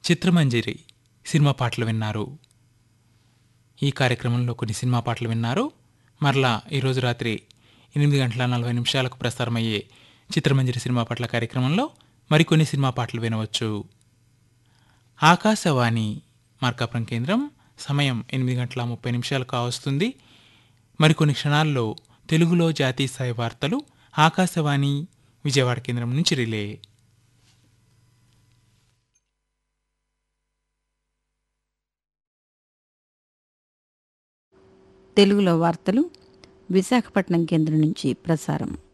చిత్రమంజరి cinema పాటలు విన్నారు ఈ కార్యక్రమంలో కొన్ని సినిమా పాటలు విన్నారు మరలా ఈరోజు రాత్రి ఎనిమిది గంటల నలభై నిమిషాలకు ప్రసారమయ్యే చిత్రమంజరి సినిమా పాటల కార్యక్రమంలో మరికొన్ని సినిమా పాటలు వినవచ్చు ఆకాశవాణి మార్కాపురం కేంద్రం సమయం ఎనిమిది గంటల ముప్పై నిమిషాలు కావస్తుంది మరికొన్ని క్షణాల్లో తెలుగులో జాతీయ స్థాయి వార్తలు ఆకాశవాణి విజయవాడ కేంద్రం నుంచి రిలే తెలుగులో వార్తలు విశాఖపట్నం కేంద్రం నుంచి ప్రసారం